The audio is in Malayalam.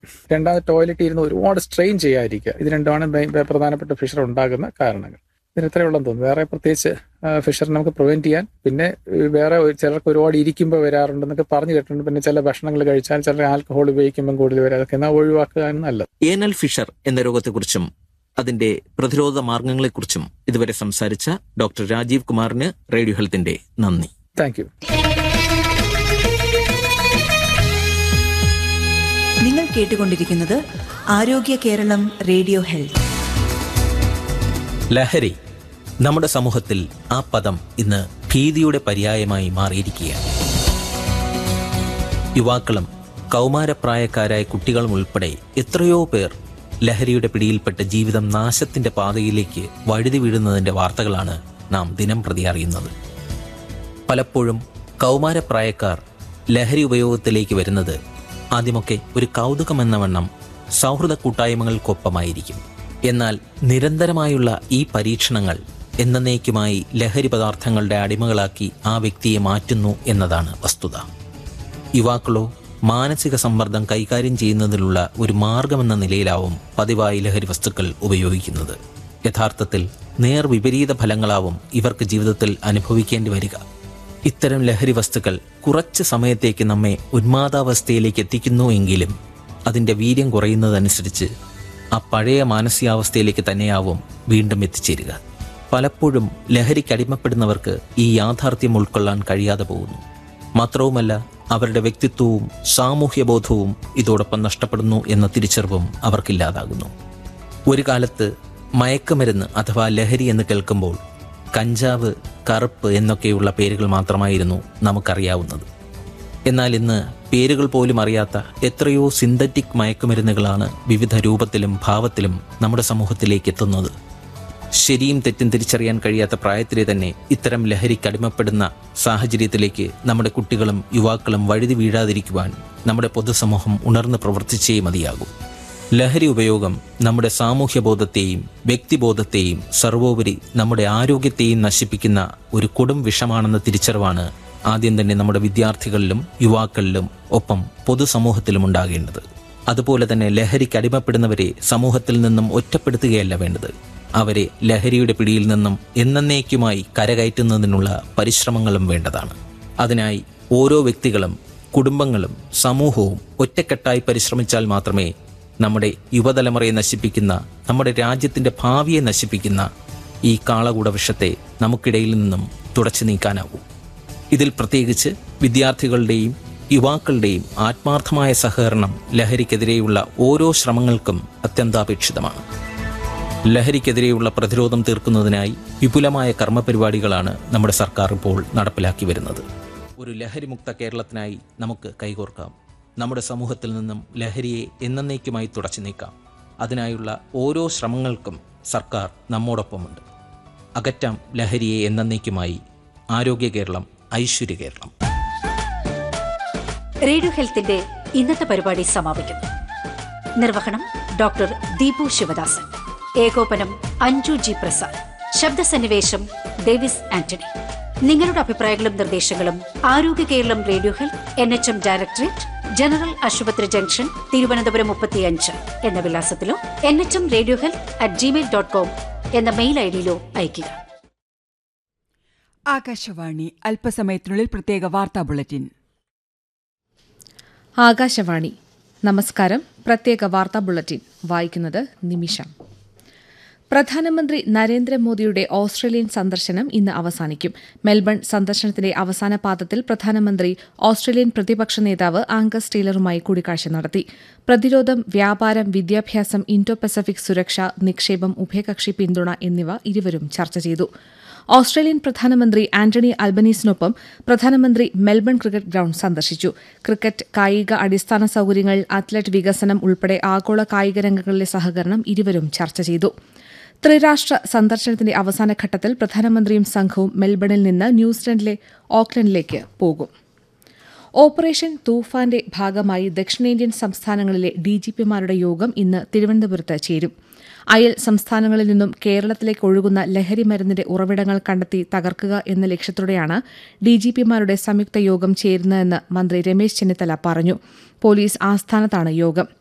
രണ്ടാമത് ടോയ്ലറ്റ് ഇരുന്ന് ഒരുപാട് സ്ട്രെയിൻ ചെയ്യാതിരിക്കുക ഇത് രണ്ടുമാണ് മെയിൻ- പ്രധാനപ്പെട്ട ഫിഷർ ഉണ്ടാകുന്ന കാരണങ്ങൾ ഇതിന് ഇത്രയേ ഉള്ളെന്ന് തോന്നുന്നു വേറെ പ്രത്യേകിച്ച് ഫിഷർ നമുക്ക് പ്രിവെന്റ് ചെയ്യാൻ പിന്നെ ഏഹ്, വേറെ ഒരു- ചിലർക്ക് ഒരുപാട് ഇരിക്കുമ്പോൾ വരാറുണ്ടെന്നൊക്കെ പറഞ്ഞു കേട്ടിട്ടുണ്ട് പിന്നെ ചില ഭക്ഷണങ്ങൾ കഴിച്ചാൽ ചില ആൽക്കഹോൾ ഉപയോഗിക്കുമ്പോൾ കൂടുതൽ വരാം അതൊക്കെ എന്നാൽ ഒഴിവാക്കുക നല്ലത് ഏനൽ ഫിഷർ എന്ന രോഗത്തെക്കുറിച്ചും അതിന്റെ പ്രതിരോധ മാർഗങ്ങളെക്കുറിച്ചും ഇതുവരെ സംസാരിച്ച ഡോക്ടർ രാജീവ് കുമാറിന് റേഡിയോ ഹെൽത്തിന്റെ നന്ദി താങ്ക് യു നിങ്ങൾ കേട്ടുകൊണ്ടിരിക്കുന്നത് ആരോഗ്യ കേരളം റേഡിയോ ഹെൽത്ത് ലഹരി നമ്മുടെ സമൂഹത്തിൽ ആ പദം ഇന്ന് ഭീതിയുടെ പര്യായമായി മാറിയിരിക്കുകയാണ് യുവാക്കളും കൗമാരപ്രായക്കാരായ കുട്ടികളും ഉൾപ്പെടെ എത്രയോ പേർ ലഹരിയുടെ പിടിയിൽപ്പെട്ട് ജീവിതം നാശത്തിന്റെ പാതയിലേക്ക് വഴുതി വീഴുന്നതിന്റെ വാർത്തകളാണ് നാം ദിനം പ്രതി അറിയുന്നത് പലപ്പോഴും കൗമാരപ്രായക്കാർ ലഹരി ഉപയോഗത്തിലേക്ക് വരുന്നത് ആദ്യമൊക്കെ ഒരു കൗതുകമെന്ന വണ്ണം സൗഹൃദ കൂട്ടായ്മകൾക്കൊപ്പമായിരിക്കും എന്നാൽ നിരന്തരമായുള്ള ഈ പരീക്ഷണങ്ങൾ എന്നേക്കുമായി ലഹരി പദാർത്ഥങ്ങളുടെ അടിമകളാക്കി ആ വ്യക്തിയെ മാറ്റുന്നു എന്നതാണ് വസ്തുത യുവാക്കളോ മാനസിക സമ്മർദ്ദം കൈകാര്യം ചെയ്യുന്നതിനുള്ള ഒരു മാർഗമെന്ന നിലയിലാവും പതിവായി ലഹരി വസ്തുക്കൾ ഉപയോഗിക്കുന്നത് യഥാർത്ഥത്തിൽ നേർ വിപരീത ഫലങ്ങളാവും ഇവർക്ക് ജീവിതത്തിൽ അനുഭവിക്കേണ്ടി വരിക ഇത്തരം ലഹരി വസ്തുക്കൾ കുറച്ച് സമയത്തേക്ക് നമ്മെ ഉന്മാദാവസ്ഥയിലേക്ക് എത്തിക്കുന്നു എങ്കിലും അതിൻ്റെ വീര്യം കുറയുന്നതനുസരിച്ച് ആ പഴയ മാനസികാവസ്ഥയിലേക്ക് തന്നെയാവും വീണ്ടും എത്തിച്ചേരുക പലപ്പോഴും ലഹരിക്ക് അടിമപ്പെടുന്നവർക്ക് ഈ യാഥാർത്ഥ്യം ഉൾക്കൊള്ളാൻ കഴിയാതെ പോകുന്നു മാത്രവുമല്ല അവരുടെ വ്യക്തിത്വവും സാമൂഹ്യബോധവും ഇതോടൊപ്പം നഷ്ടപ്പെടുന്നു എന്ന തിരിച്ചറിവും അവർക്കില്ലാതാകുന്നു ഒരു കാലത്ത് മയക്കുമരുന്ന് അഥവാ ലഹരി എന്ന് കേൾക്കുമ്പോൾ കഞ്ചാവ് കറുപ്പ് എന്നൊക്കെയുള്ള പേരുകൾ മാത്രമായിരുന്നു നമുക്കറിയാവുന്നത് എന്നാൽ ഇന്ന് പേരുകൾ പോലും അറിയാത്ത എത്രയോ സിന്തറ്റിക് മയക്കുമരുന്നുകളാണ് വിവിധ രൂപത്തിലും ഭാവത്തിലും നമ്മുടെ സമൂഹത്തിലേക്ക് എത്തുന്നത് ശരിയും തെറ്റും തിരിച്ചറിയാൻ കഴിയാത്ത പ്രായത്തിലെ തന്നെ ഇത്തരം ലഹരിക്ക് അടിമപ്പെടുന്ന സാഹചര്യത്തിലേക്ക് നമ്മുടെ കുട്ടികളും യുവാക്കളും വഴുതി വീഴാതിരിക്കുവാൻ നമ്മുടെ പൊതുസമൂഹം ഉണർന്ന് പ്രവർത്തിച്ചേ മതിയാകൂ ലഹരി ഉപയോഗം നമ്മുടെ സാമൂഹ്യബോധത്തെയും വ്യക്തിബോധത്തെയും സർവോപരി നമ്മുടെ ആരോഗ്യത്തെയും നശിപ്പിക്കുന്ന ഒരു കൊടും വിഷമാണെന്ന തിരിച്ചറിവാണ് ആദ്യം തന്നെ നമ്മുടെ വിദ്യാർത്ഥികളിലും യുവാക്കളിലും ഒപ്പം പൊതുസമൂഹത്തിലും ഉണ്ടാകേണ്ടത് അതുപോലെ തന്നെ ലഹരിക്ക് അടിമപ്പെടുന്നവരെ സമൂഹത്തിൽ നിന്നും ഒറ്റപ്പെടുത്തുകയല്ല വേണ്ടത് അവരെ ലഹരിയുടെ പിടിയിൽ നിന്നും എന്നേക്കുമായി കരകയറ്റുന്നതിനുള്ള പരിശ്രമങ്ങളും വേണ്ടതാണ് അതിനായി ഓരോ വ്യക്തികളും കുടുംബങ്ങളും സമൂഹവും ഒറ്റക്കെട്ടായി പരിശ്രമിച്ചാൽ മാത്രമേ നമ്മുടെ യുവതലമുറയെ നശിപ്പിക്കുന്ന നമ്മുടെ രാജ്യത്തിന്റെ ഭാവിയെ നശിപ്പിക്കുന്ന ഈ കാളകൂട വിഷത്തെ നമുക്കിടയിൽ നിന്നും തുടച്ചു നീക്കാനാവൂ ഇതിൽ പ്രത്യേകിച്ച് വിദ്യാർത്ഥികളുടെയും യുവാക്കളുടെയും ആത്മാർത്ഥമായ സഹകരണം ലഹരിക്കെതിരെയുള്ള ഓരോ ശ്രമങ്ങൾക്കും അത്യന്താപേക്ഷിതമാണ് ലഹരിക്കെതിരെയുള്ള പ്രതിരോധം തീർക്കുന്നതിനായി വിപുലമായ കർമ്മപരിപാടികളാണ് നമ്മുടെ സർക്കാർ ഇപ്പോൾ നടപ്പിലാക്കി വരുന്നത് ഒരു ലഹരിമുക്ത കേരളത്തിനായി നമുക്ക് കൈകോർക്കാം നമ്മുടെ സമൂഹത്തിൽ നിന്നും ലഹരിയെ എന്നേക്കുമായി തുടച്ചു നീക്കാം അതിനായുള്ള ഓരോ ശ്രമങ്ങൾക്കും സർക്കാർ നമ്മോടൊപ്പമുണ്ട് അകറ്റാം ലഹരിയെ എന്നേക്കുമായി ആരോഗ്യ കേരളം ഐശ്വര്യ കേരളം റേഡിയോ ഹെൽത്തിന്റെ ഇന്നത്തെ പരിപാടി സമാപിക്കുന്നു നിർവഹണം ഡോക്ടർ ദീപു ശിവദാസൻ ഏകോപനം അഞ്ജു ജി പ്രസാദ് ശബ്ദസന്നിവേശം ഡേവിസ് ആന്റണി നിങ്ങളുടെ അഭിപ്രായങ്ങളും നിർദ്ദേശങ്ങളും Arogya Keralam radio health N H M directorate general ആശുപത്രി ജംഗ്ഷൻ തിരുവനന്തപുരം മുപ്പത്തിയഞ്ച് എന്ന വിലാസത്തിലോ N H M radio health at Gmail dot com എന്ന മെയിൽ ഐ ഡിയിലോ അയയ്ക്കുക ആകാശവാണി അല്പസമയത്തിനുള്ളിൽ പ്രത്യേക വാർത്താ ബുള്ളറ്റിൻ ആകാശവാണി നമസ്കാരം പ്രത്യേക വാർത്താ ബുള്ളറ്റിൻ വായിക്കുന്നത് നിമിഷ പ്രധാനമന്ത്രി നരേന്ദ്രമോദിയുടെ ഓസ്ട്രേലിയൻ സന്ദർശനം ഇന്ന് അവസാനിക്കും മെൽബൺ സന്ദർശനത്തിന്റെ അവസാന പാദത്തിൽ പ്രധാനമന്ത്രി ഓസ്ട്രേലിയൻ പ്രതിപക്ഷ നേതാവ് ആംഗസ് ടീലറുമായി കൂടിക്കാഴ്ച നടത്തി പ്രതിരോധം വ്യാപാരം വിദ്യാഭ്യാസം ഇൻഡോ പസഫിക് സുരക്ഷ നിക്ഷേപം ഉഭയകക്ഷി പിന്തുണ എന്നിവ ഇരുവരും ചർച്ച ചെയ്തു ഓസ്ട്രേലിയൻ പ്രധാനമന്ത്രി ആന്റണി അൽബനീസിനൊപ്പം പ്രധാനമന്ത്രി മെൽബൺ ക്രിക്കറ്റ് ഗ്രൌണ്ട് സന്ദർശിച്ചു ക്രിക്കറ്റ് കായിക അടിസ്ഥാന സൌകര്യങ്ങൾ അത്ലറ്റ് വികസനം ഉൾപ്പെടെ ആഗോള കായിക രംഗങ്ങളിലെ സഹകരണം ഇരുവരും ചർച്ച ചെയ്തു ത്രിരാഷ്ട്ര സന്ദർശനത്തിന്റെ അവസാന ഘട്ടത്തിൽ പ്രധാനമന്ത്രിയും സംഘവും മെൽബണിൽ നിന്ന് ന്യൂസിലൻഡിലെ ഓക്ലൻഡിലേക്ക് പോകും ഓപ്പറേഷൻ തൂഫാന്റെ ഭാഗമായി ദക്ഷിണേന്ത്യൻ സംസ്ഥാനങ്ങളിലെ ഡിജിപിമാരുടെ യോഗം ഇന്ന് തിരുവനന്തപുരത്ത് ചേരും അയൽ സംസ്ഥാനങ്ങളിൽ നിന്നും കേരളത്തിലേക്ക് ഒഴുകുന്ന ലഹരി മരുന്നിന്റെ ഉറവിടങ്ങൾ കണ്ടെത്തി തകർക്കുക എന്ന ലക്ഷ്യത്തോടെയാണ് ഡിജിപിമാരുടെ സംയുക്ത യോഗം ചേരുന്നതെന്ന് മന്ത്രി രമേശ് ചെന്നിത്തല പറഞ്ഞു പോലീസ് ആസ്ഥാനത്താണ് യോഗം